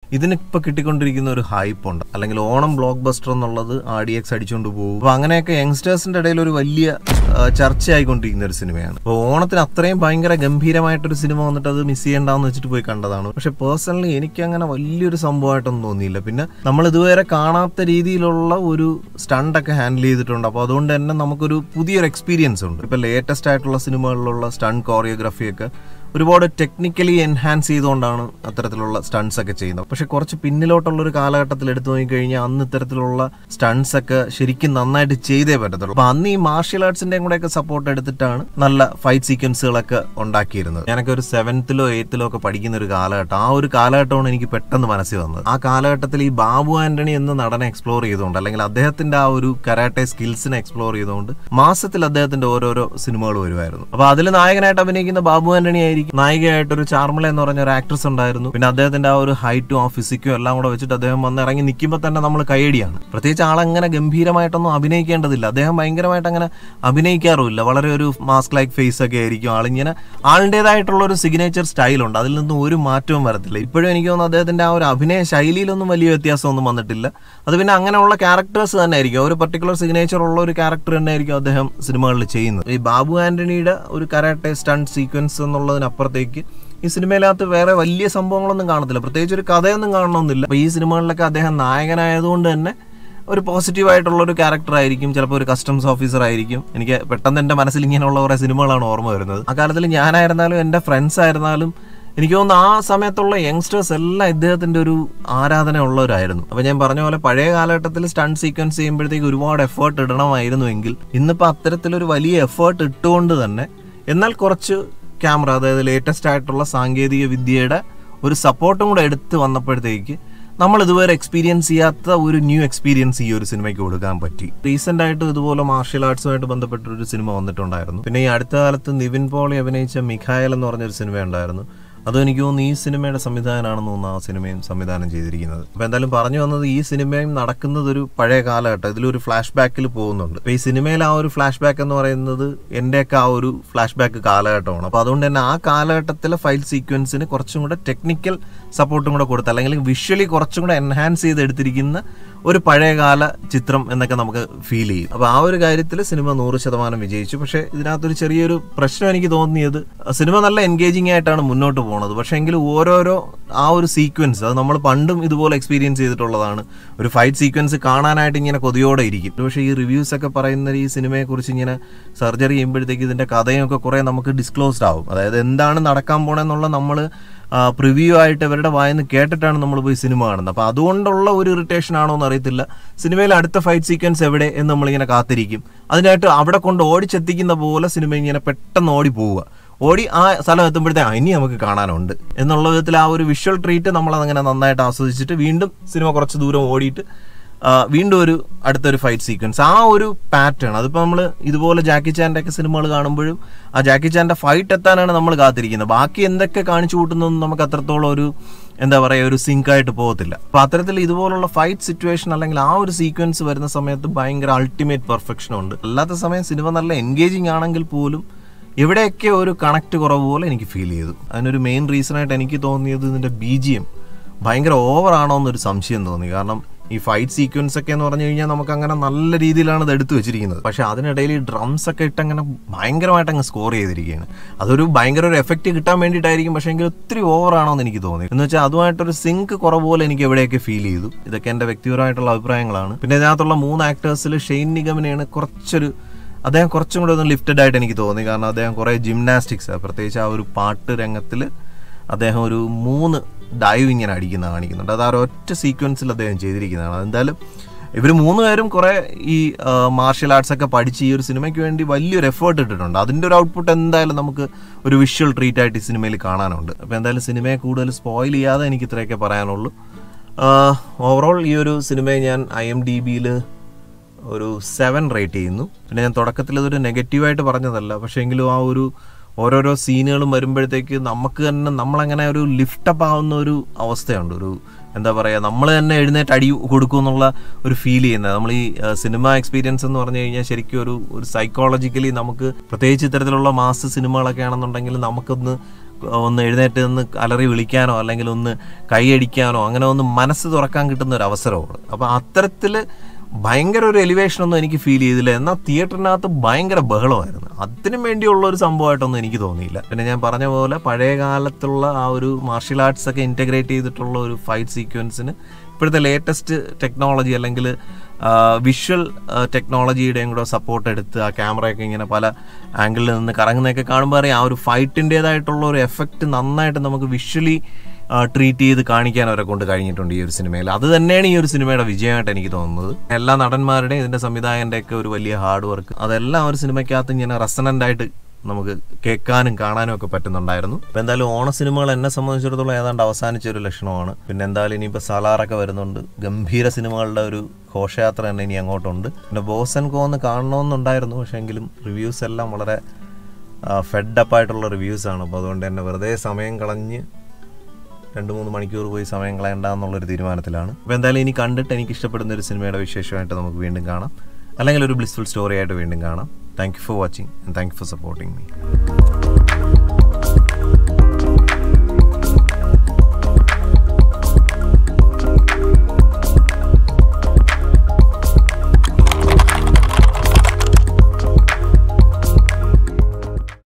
ഇതിനിപ്പോൾ കിട്ടിക്കൊണ്ടിരിക്കുന്ന ഒരു ഹൈപ്പ് ഉണ്ട് അല്ലെങ്കിൽ ഓണം ബ്ലോക്ക് ബസ്റ്റർ എന്നുള്ളത് ആർ ഡി എക്സ് അടിച്ചുകൊണ്ട് പോകും അപ്പോൾ അങ്ങനെയൊക്കെ യങ്സ്റ്റേഴ്സിന്റെ ഇടയിൽ ഒരു വലിയ ആ, ചർച്ചയായിക്കൊണ്ടിരിക്കുന്ന ഒരു സിനിമയാണ് അപ്പോൾ ഓണത്തിന് അത്രയും ഭയങ്കര ഗംഭീരമായിട്ടൊരു സിനിമ വന്നിട്ട് അത് മിസ് ചെയ്യണ്ടെന്ന് വെച്ചിട്ട് പോയി കണ്ടതാണ് പക്ഷെ പേഴ്സണലി എനിക്ക് അങ്ങനെ വലിയൊരു സംഭവമായിട്ടൊന്നും തോന്നിയില്ല പിന്നെ നമ്മൾ ഇതുവരെ കാണാത്ത രീതിയിലുള്ള ഒരു സ്റ്റണ്ടൊക്കെ ഹാൻഡിൽ ചെയ്തിട്ടുണ്ട് അപ്പോൾ അതുകൊണ്ട് തന്നെ നമുക്കൊരു പുതിയൊരു എക്സ്പീരിയൻസ് ഉണ്ട് ഇപ്പോൾ ലേറ്റസ്റ്റ് ആയിട്ടുള്ള സിനിമകളിലുള്ള സ്റ്റണ്ട് കോറിയോഗ്രഫിയൊക്കെ ഒരുപാട് ടെക്നിക്കലി എൻഹാൻസ് ചെയ്തുകൊണ്ടാണ് അത്തരത്തിലുള്ള സ്റ്റൺസ് ഒക്കെ ചെയ്യുന്നത് പക്ഷെ കുറച്ച് പിന്നിലോട്ടുള്ള ഒരു കാലഘട്ടത്തിൽ എടുത്തു നോക്കിക്കഴിഞ്ഞാൽ അന്ന് ഇത്തരത്തിലുള്ള സ്റ്റൺസ് ഒക്കെ ശരിക്കും നന്നായിട്ട് ചെയ്തേ പറ്റത്തുള്ളൂ അപ്പൊ അന്ന് ഈ മാർഷ്യൽ ആർട്സിന്റെയും കൂടെ ഒക്കെ സപ്പോർട്ട് എടുത്തിട്ടാണ് നല്ല ഫൈറ്റ് സീക്വൻസുകളൊക്കെ ഉണ്ടാക്കിയിരുന്നത് ഞാനൊക്കെ ഒരു സെവൻത്തിലോ എയ്ത്തിലോ ഒക്കെ പഠിക്കുന്ന ഒരു കാലഘട്ടം ആ ഒരു കാലഘട്ടമാണ് എനിക്ക് പെട്ടെന്ന് മനസ്സിൽ വന്നത് ആ കാലഘട്ടത്തിൽ ഈ ബാബു ആന്റണി എന്ന നടനെ എക്സ്പ്ലോർ ചെയ്തുകൊണ്ട് അല്ലെങ്കിൽ അദ്ദേഹത്തിന്റെ ആ ഒരു കരാട്ടെ സ്കിൽസിനെ എക്സ്പ്ലോർ ചെയ്തുകൊണ്ട് മാസത്തിൽ അദ്ദേഹത്തിന്റെ ഓരോരോ സിനിമകൾ വരുമായിരുന്നു അപ്പൊ അതിൽ നായകനായിട്ട് അഭിനയിക്കുന്ന ബാബു ആന്റണി ആയിരിക്കും നായികയായിട്ട് ഒരു ചാർമിള എന്ന് പറഞ്ഞ ഒരു ആക്ട്രസ് ഉണ്ടായിരുന്നു പിന്നെ അദ്ദേഹത്തിന്റെ ആ ഒരു ഹൈറ്റും ആ ഫിസിക്കും എല്ലാം കൂടെ വെച്ചിട്ട് അദ്ദേഹം വന്ന് ഇറങ്ങി നിൽക്കുമ്പോൾ തന്നെ നമ്മൾ കൈയടിയാണ് പ്രത്യേകിച്ച് ആളങ്ങനെ ഗംഭീരമായിട്ടൊന്നും അഭിനയിക്കേണ്ടതില്ല അദ്ദേഹം ഭയങ്കരമായിട്ട് അങ്ങനെ അഭിനയിക്കാറുമില്ല വളരെ ഒരു മാസ്ക് ലൈക്ക് ഫേസ് ഒക്കെ ആയിരിക്കും ആളിങ്ങനെ ആളിൻ്റെതായിട്ടുള്ള ഒരു സിഗ്നേച്ചർ സ്റ്റൈലുണ്ട് അതിൽ നിന്നും ഒരു മാറ്റവും വരത്തില്ല ഇപ്പോഴും എനിക്ക് തോന്നുന്നു അദ്ദേഹത്തിന്റെ ആ ഒരു അഭിനയ ശൈലിയിലൊന്നും വലിയ വ്യത്യാസമൊന്നും വന്നിട്ടില്ല അത് പിന്നെ അങ്ങനെയുള്ള ക്യാരക്ടേഴ്സ് തന്നെ ആയിരിക്കും ഒരു പർട്ടിക്കുലർ സിഗ്നേച്ചർ ഉള്ള ഒരു ക്യാരക്ടർ തന്നെ ആയിരിക്കും അദ്ദേഹം സിനിമകളിൽ ചെയ്യുന്നത് ഈ ബാബു ആന്റണിയുടെ ഒരു കരാട്ടെ സ്റ്റണ്ട് സീക്വൻസ് എന്നുള്ളതിനപ്പുറത്തേക്ക് ഈ സിനിമയിനകത്ത് വേറെ വലിയ സംഭവങ്ങളൊന്നും കാണത്തില്ല പ്രത്യേകിച്ച് ഒരു കഥയൊന്നും കാണണമെന്നില്ല അപ്പൊ ഈ സിനിമകളിലൊക്കെ അദ്ദേഹം നായകനായതുകൊണ്ട് തന്നെ ഒരു പോസിറ്റീവ് ആയിട്ടുള്ള ഒരു ക്യാരക്ടർ ആയിരിക്കും ചിലപ്പോൾ ഒരു കസ്റ്റംസ് ഓഫീസർ ആയിരിക്കും എനിക്ക് പെട്ടെന്ന് എൻ്റെ മനസ്സിൽ ഇങ്ങനെയുള്ള കുറേ സിനിമകളാണ് ഓർമ്മ വരുന്നത് ആ കാലത്തിൽ ഞാനായിരുന്നാലും എൻ്റെ ഫ്രണ്ട്സ് ആയിരുന്നാലും എനിക്ക് തോന്നുന്നു ആ സമയത്തുള്ള യങ്സ്റ്റേഴ്സ് എല്ലാം ഇദ്ദേഹത്തിന്റെ ഒരു ആരാധന ഉള്ളവരായിരുന്നു അപ്പൊ ഞാൻ പറഞ്ഞ പോലെ പഴയ കാലഘട്ടത്തിൽ സ്റ്റണ്ട് സീക്വൻസ് ചെയ്യുമ്പോഴത്തേക്ക് ഒരുപാട് എഫേർട്ട് ഇടണമായിരുന്നുവെങ്കിൽ ഇന്നിപ്പോൾ അത്തരത്തിലൊരു വലിയ എഫേർട്ട് ഇട്ടുകൊണ്ട് തന്നെ എന്നാൽ കുറച്ച് ക്യാമറ അതായത് ലേറ്റസ്റ്റ് ആയിട്ടുള്ള സാങ്കേതിക വിദ്യയുടെ ഒരു സപ്പോർട്ടും കൂടെ എടുത്ത് വന്നപ്പോഴത്തേക്ക് നമ്മൾ ഇതുവരെ എക്സ്പീരിയൻസ് ചെയ്യാത്ത ഒരു ന്യൂ എക്സ്പീരിയൻസ് ഈ ഒരു സിനിമയ്ക്ക് കൊടുക്കാൻ പറ്റി റീസെന്റ് ആയിട്ട് ഇതുപോലെ മാർഷ്യൽ ആർട്സുമായിട്ട് ബന്ധപ്പെട്ട ഒരു സിനിമ വന്നിട്ടുണ്ടായിരുന്നു പിന്നെ ഈ അടുത്ത കാലത്ത് നിവിൻ പോളി അഭിനയിച്ച മിഖായൽ എന്ന് പറഞ്ഞൊരു സിനിമ ഉണ്ടായിരുന്നു അതും എനിക്ക് തോന്നുന്നു ഈ സിനിമയുടെ സംവിധാനമാണെന്ന് തോന്നുന്നു ആ സിനിമയും സംവിധാനം ചെയ്തിരിക്കുന്നത് അപ്പൊ എന്തായാലും പറഞ്ഞു വന്നത് ഈ സിനിമയും നടക്കുന്നത് ഒരു പഴയ കാലഘട്ടം ഇതിലൊരു ഫ്ലാഷ് ബാക്കിൽ പോകുന്നുണ്ട് അപ്പൊ ഈ സിനിമയിൽ ആ ഒരു ഫ്ലാഷ് ബാക്ക് എന്ന് പറയുന്നത് എന്റെയൊക്കെ ആ ഒരു ഫ്ലാഷ് ബാക്ക് കാലഘട്ടമാണ് അപ്പൊ അതുകൊണ്ട് തന്നെ ആ കാലഘട്ടത്തിലെ ഫൈൽ സീക്വൻസിന് കുറച്ചും കൂടെ ടെക്നിക്കൽ സപ്പോർട്ടും കൂടെ കൊടുത്ത് അല്ലെങ്കിൽ വിഷ്വലി കുറച്ചും കൂടെ എൻഹാൻസ് ചെയ്ത് എടുത്തിരിക്കുന്ന ഒരു പഴയകാല ചിത്രം എന്നൊക്കെ നമുക്ക് ഫീൽ ചെയ്യും അപ്പൊ ആ ഒരു കാര്യത്തിൽ സിനിമ നൂറ് ശതമാനം വിജയിച്ചു പക്ഷേ ഇതിനകത്തൊരു ചെറിയൊരു പ്രശ്നം എനിക്ക് തോന്നിയത് സിനിമ നല്ല എൻഗേജിങ് ആയിട്ടാണ് മുന്നോട്ട് പോകുന്നത് പക്ഷേ എങ്കിലും ഓരോരോ ആ ഒരു സീക്വൻസ് അത് നമ്മൾ പണ്ടും ഇതുപോലെ എക്സ്പീരിയൻസ് ചെയ്തിട്ടുള്ളതാണ് ഒരു ഫൈറ്റ് സീക്വൻസ് കാണാനായിട്ട് ഇങ്ങനെ കൊതിയോടെ ഇരിക്കും പക്ഷേ ഈ റിവ്യൂസ് ഒക്കെ പറയുന്ന ഈ സിനിമയെ കുറിച്ച് ഇങ്ങനെ സർജറി ചെയ്യുമ്പോഴത്തേക്ക് ഇതിന്റെ കഥയും ഒക്കെ കുറെ നമുക്ക് ഡിസ്ക്ലോസ്ഡ് ആവും അതായത് എന്താണ് നടക്കാൻ പോണെന്നുള്ള നമ്മൾ പ്രിവ്യൂ ആയിട്ട് ഇവരുടെ വായന്ന് കേട്ടിട്ടാണ് നമ്മൾ പോയി സിനിമ കാണുന്നത് അപ്പോൾ അതുകൊണ്ടുള്ള ഒരു ഇറിറ്റേഷൻ ആണോ എന്ന് അറിയത്തില്ല സിനിമയിൽ അടുത്ത ഫൈറ്റ് സീക്വൻസ് എവിടെ എന്ന് നമ്മളിങ്ങനെ കാത്തിരിക്കും അതിനായിട്ട് അവിടെ കൊണ്ട് ഓടിച്ചെത്തിക്കുന്ന പോലെ സിനിമ ഇങ്ങനെ പെട്ടെന്ന് ഓടി പോവുക ഓടി ആ സ്ഥലം എത്തുമ്പോഴത്തേ ആ, ഇനി നമുക്ക് കാണാനുണ്ട് എന്നുള്ള വിധത്തിൽ ആ ഒരു വിഷ്വൽ ട്രീറ്റ് നമ്മളതങ്ങനെ നന്നായിട്ട് ആസ്വദിച്ചിട്ട് വീണ്ടും സിനിമ കുറച്ച് ദൂരം ഓടിയിട്ട് ആ, വീണ്ടും ഒരു അടുത്തൊരു ഫൈറ്റ് സീക്വൻസ് ആ ഒരു പാറ്റേൺ അതിപ്പോൾ നമ്മൾ ഇതുപോലെ ജാക്കി ചാൻ്റെ ഒക്കെ സിനിമകൾ കാണുമ്പോഴും ആ ജാക്കി ചാൻ്റെ ഫൈറ്റ് എത്താനാണ് നമ്മൾ കാത്തിരിക്കുന്നത് ബാക്കി എന്തൊക്കെ കാണിച്ചു കൂട്ടുന്നതൊന്നും നമുക്ക് അത്രത്തോളം ഒരു എന്താ പറയുക ഒരു സിങ്ക് ആയിട്ട് പോകത്തില്ല അപ്പോൾ അത്തരത്തിൽ ഇതുപോലുള്ള ഫൈറ്റ് സിറ്റുവേഷൻ അല്ലെങ്കിൽ ആ ഒരു സീക്വൻസ് വരുന്ന സമയത്ത് ഭയങ്കര അൾട്ടിമേറ്റ് പെർഫെക്ഷൻ ഉണ്ട് അല്ലാത്ത സമയം സിനിമ നല്ല എൻഗേജിങ് ആണെങ്കിൽ പോലും എവിടെയൊക്കെ ഒരു കണക്ട് കുറവ് പോലെ എനിക്ക് ഫീൽ ചെയ്തു അതിനൊരു മെയിൻ റീസൺ ആയിട്ട് എനിക്ക് തോന്നിയത് ഇതിന്റെ ബി ജി എം ഭയങ്കര ഓവർ ആണോ എന്നൊരു സംശയം തോന്നി കാരണം ഈ ഫൈറ്റ് സീക്വൻസ് ഒക്കെ എന്ന് പറഞ്ഞു കഴിഞ്ഞാൽ നമുക്ക് അങ്ങനെ നല്ല രീതിയിലാണ് ഇത് എടുത്തു വെച്ചിരിക്കുന്നത് പക്ഷെ അതിനിടയിൽ ഈ ഡ്രംസ് ഒക്കെ ഇട്ട് അങ്ങനെ ഭയങ്കരമായിട്ട് അങ്ങ് സ്കോർ ചെയ്തിരിക്കുകയാണ് അതൊരു ഭയങ്കര ഒരു എഫക്റ്റ് കിട്ടാൻ വേണ്ടിയിട്ടായിരിക്കും പക്ഷേ എങ്കിൽ ഒത്തിരി ഓവർ ആണോ എന്ന് എനിക്ക് തോന്നി എന്ന് വെച്ചാൽ അതുമായിട്ടൊരു സിങ്ക് കുറവ് പോലെ എനിക്ക് എവിടെയൊക്കെ ഫീൽ ചെയ്തു ഇതൊക്കെ എൻ്റെ വ്യക്തിപരമായിട്ടുള്ള അഭിപ്രായങ്ങളാണ് പിന്നെ ഇതിനകത്തുള്ള മൂന്ന് ആക്ടേഴ്സിൽ ഷെയ്ൻ നിഗമിനെയാണ് കുറച്ചൊരു അദ്ദേഹം കുറച്ചും കൂടെ ഒന്ന് ലിഫ്റ്റഡ് ആയിട്ട് എനിക്ക് തോന്നി കാരണം അദ്ദേഹം കുറേ ജിംനാസ്റ്റിക്സ് പ്രത്യേകിച്ച് ആ ഒരു പാട്ട് രംഗത്തിൽ അദ്ദേഹം ഒരു മൂന്ന് ഡൈവ് ഇങ്ങനെ അടിക്കുന്ന കാണിക്കുന്നുണ്ട് അത് ആ ഒറ്റ സീക്വൻസിൽ അദ്ദേഹം ചെയ്തിരിക്കുന്നതാണ് അതെന്തായാലും ഇവർ മൂന്ന് പേരും കുറേ ഈ മാർഷ്യൽ ആർട്സ് ഒക്കെ പഠിച്ച് ഈ ഒരു സിനിമയ്ക്ക് വേണ്ടി വലിയൊരു എഫേർട്ട് ഇട്ടിട്ടുണ്ട് അതിൻ്റെ ഒരു ഔട്ട്പുട്ട് എന്തായാലും നമുക്ക് ഒരു വിഷ്വൽ ട്രീറ്റ് ആയിട്ട് ഈ സിനിമയിൽ കാണാനുണ്ട് അപ്പോൾ എന്തായാലും സിനിമയെ കൂടുതൽ സ്പോയിൽ ചെയ്യാതെ എനിക്ക് ഇത്രയൊക്കെ പറയാനുള്ളൂ ഓവറോൾ ഈ ഒരു സിനിമയെ ഞാൻ ഐ എം ഡി ബിയിൽ ഒരു സെവൻ റേറ്റ് ചെയ്യുന്നു പിന്നെ ഞാൻ തുടക്കത്തിൽ ഇതൊരു നെഗറ്റീവായിട്ട് പറഞ്ഞതല്ല പക്ഷേ എങ്കിലും ആ ഒരു ഓരോരോ സീനുകളും വരുമ്പോഴത്തേക്ക് നമുക്ക് തന്നെ നമ്മളങ്ങനെ ഒരു ലിഫ്റ്റപ്പ് ആവുന്ന ഒരു അവസ്ഥയുണ്ട് ഒരു എന്താ പറയുക നമ്മൾ തന്നെ എഴുന്നേറ്റ് അടി കൊടുക്കും എന്നുള്ള ഒരു ഫീൽ ചെയ്യുന്നത് നമ്മൾ ഈ സിനിമ എക്സ്പീരിയൻസ് എന്ന് പറഞ്ഞു കഴിഞ്ഞാൽ ശരിക്കും ഒരു ഒരു സൈക്കോളജിക്കലി നമുക്ക് പ്രത്യേകിച്ച് ഇത്തരത്തിലുള്ള മാസ് സിനിമകളൊക്കെ ആണെന്നുണ്ടെങ്കിൽ നമുക്കൊന്ന് ഒന്ന് എഴുന്നേറ്റ് നിന്ന് അലറി വിളിക്കാനോ അല്ലെങ്കിൽ ഒന്ന് കൈയടിക്കാനോ അങ്ങനെ ഒന്ന് മനസ്സ് തുറക്കാൻ കിട്ടുന്ന ഒരു അവസരമാണ് അപ്പോൾ അത്തരത്തിൽ ഭയങ്കര ഒരു എലിവേഷൻ ഒന്നും എനിക്ക് ഫീൽ ചെയ്തില്ല എന്നാൽ തിയേറ്ററിനകത്ത് ഭയങ്കര ബഹളമായിരുന്നു അതിനും വേണ്ടിയുള്ള ഒരു സംഭവമായിട്ടൊന്നും എനിക്ക് തോന്നിയില്ല പിന്നെ ഞാൻ പറഞ്ഞ പോലെ പഴയ കാലത്തുള്ള ആ ഒരു മാർഷ്യൽ ആർട്സ് ഒക്കെ ഇൻറ്റഗ്രേറ്റ് ചെയ്തിട്ടുള്ള ഒരു ഫൈറ്റ് സീക്വൻസിന് ഇപ്പോഴത്തെ ലേറ്റസ്റ്റ് ടെക്നോളജി അല്ലെങ്കിൽ വിഷ്വൽ ടെക്നോളജിയുടെയും കൂടെ സപ്പോർട്ട് എടുത്ത് ആ ക്യാമറയൊക്കെ ഇങ്ങനെ പല ആംഗിളിൽ നിന്ന് കറങ്ങുന്നതൊക്കെ കാണുമ്പോൾ അറിയാം ആ ഒരു ഫൈറ്റിൻ്റെതായിട്ടുള്ള ഒരു എഫക്റ്റ് നന്നായിട്ട് നമുക്ക് വിഷ്വലി ട്രീറ്റ് ചെയ്ത് കാണിക്കാൻ അവരെ കൊണ്ട് കഴിഞ്ഞിട്ടുണ്ട് ഈ ഒരു സിനിമയിൽ അത് തന്നെയാണ് ഈ ഒരു സിനിമയുടെ വിജയമായിട്ട് എനിക്ക് തോന്നുന്നത് എല്ലാ നടന്മാരുടെയും ഇതിൻ്റെ സംവിധായകൻ്റെ ഒക്കെ ഒരു വലിയ ഹാർഡ് വർക്ക് അതെല്ലാം ഒരു സിനിമയ്ക്കകത്ത് ഇങ്ങനെ റെസനൻ്റ് ആയിട്ട് നമുക്ക് കേൾക്കാനും കാണാനും ഒക്കെ പറ്റുന്നുണ്ടായിരുന്നു ഇപ്പം എന്തായാലും ഓണ സിനിമകൾ എന്നെ സംബന്ധിച്ചിടത്തോളം ഏതാണ്ട് അവസാനിച്ച ഒരു ലക്ഷണമാണ് പിന്നെ എന്തായാലും ഇനിയിപ്പോൾ സലാറൊക്കെ വരുന്നുണ്ട് ഗംഭീര സിനിമകളുടെ ഒരു ഘോഷയാത്ര തന്നെ ഇനി അങ്ങോട്ടുണ്ട് പിന്നെ ബോസൻ കോന്ന് കാണണമെന്നുണ്ടായിരുന്നു പക്ഷേ എങ്കിലും റിവ്യൂസ് എല്ലാം വളരെ ഫെഡ് അപ്പായിട്ടുള്ള റിവ്യൂസാണ് അപ്പോൾ അതുകൊണ്ട് തന്നെ വെറുതെ സമയം കളഞ്ഞ് രണ്ട് മൂന്ന് മണിക്കൂർ പോയി സമയം കളയണ്ട എന്നുള്ളൊരു തീരുമാനത്തിലാണ് അപ്പോൾ എന്തായാലും ഇനി കണ്ടിട്ട് എനിക്ക് ഇഷ്ടപ്പെടുന്ന ഒരു സിനിമയുടെ വിശേഷമായിട്ട് നമുക്ക് വീണ്ടും കാണാം അല്ലെങ്കിൽ ഒരു ബ്ലിസ്ഫുൾ സ്റ്റോറി ആയിട്ട് വീണ്ടും കാണാം thank you for watching and thank you for supporting me